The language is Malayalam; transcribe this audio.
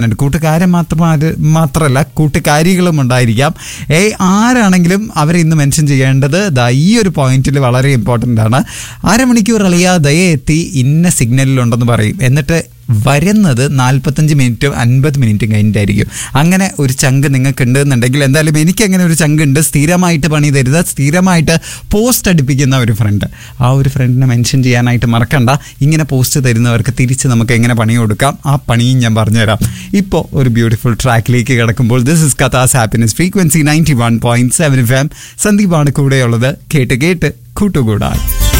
കൂട്ടുകാരൻ മാത്രം മാത്രമല്ല കൂട്ടുകാരികളും ഉണ്ടായിരിക്കാം ഏ ആരാണെങ്കിലും അവരെ ഇന്ന് മെൻഷൻ ചെയ്യേണ്ടത് ദാ ഈ ഒരു പോയിന്റിൽ വളരെ ഇമ്പോർട്ടൻ്റ് ആണ് അരമണിക്കൂർ അളിയാതെ എത്തി ഇന്ന സിഗ്നലിലുണ്ടെന്ന് പറയും എന്നിട്ട് വരുന്നത് നാൽപ്പത്തഞ്ച് മിനിറ്റും അൻപത് മിനിറ്റും കഴിഞ്ഞിട്ടായിരിക്കും അങ്ങനെ ഒരു ചങ്ക് നിങ്ങൾക്ക് ഉണ്ടെന്നുണ്ടെങ്കിൽ എന്തായാലും എനിക്ക് അങ്ങനെ ഒരു ചങ്ക് ഉണ്ട് സ്ഥിരമായിട്ട് പണി തരുന്ന സ്ഥിരമായിട്ട് പോസ്റ്റ് അടുപ്പിക്കുന്ന ഒരു ഫ്രണ്ട് ആ ഒരു ഫ്രണ്ടിനെ മെൻഷൻ ചെയ്യാനായിട്ട് മറക്കണ്ട ഇങ്ങനെ പോസ്റ്റ് തരുന്നവർക്ക് തിരിച്ച് നമുക്ക് എങ്ങനെ പണി കൊടുക്കാം ആ പണിയും ഞാൻ പറഞ്ഞുതരാം ഇപ്പോൾ ഒരു ബ്യൂട്ടിഫുൾ ട്രാക്കിലേക്ക് കിടക്കുമ്പോൾ this is Kathas happiness frequency ninety one point seven F M സന്ദീപാണ് കൂടെയുള്ളത് കേട്ട് കേട്ട് കൂട്ടുകൂടാൻ